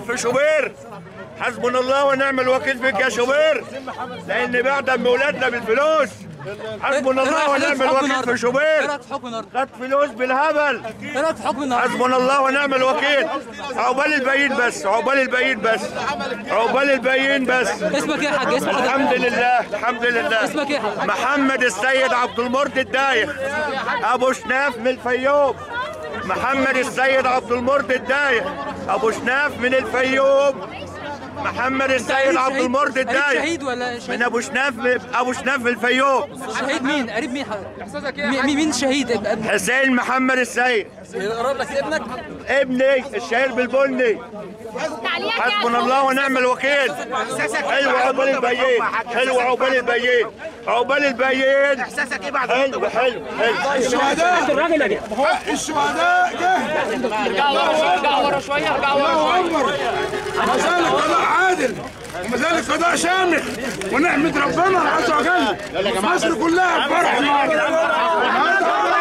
في شوبير حسبنا الله ونعم الوكيل فيك يا شوبير لان بعد من ولادنا بالفلوس حسبنا الله ونعم الوكيل في ايه شوبير رايك في حكم النهارده؟ خد فلوس بالهبل ايه رايك في حكم النهارده؟ حسبنا الله ونعم الوكيل عقبال الباقيين بس عقبال الباقيين بس عقبال الباقيين بس اسمك ايه يا حاج؟ اسمك الحمد لله الحمد لله اسمك ايه يا حاج؟ محمد السيد عبد المرضي الدايخ ابو شناف من الفيوم محمد السيد عبد المرضي الدايخ ابو شناف من الفيوم محمد السيد عبد المرضي قريب الدايخ شهيد ولا شهيد؟ من ابو شناف ابو شناف من الفيوم شهيد مين؟ قريب مين حضرتك؟ مين مين الشهيد؟ ابن- حسين محمد السيد قرب لك ابنك؟ ابني الشهير بالبني حسبنا الله ونعم الوكيل حلو عقبال البيين حلو عقبال البيين عقبال البيين احساسك ايه بعد حلو حلو حلو الشهداء حق الشهداء جه ارجع ورا شويه ارجع ورا الله اكبر ما زال قضاء عادل وما زال قضاء شامل ونحمد ربنا عز وجل مصر كلها فرح النهارده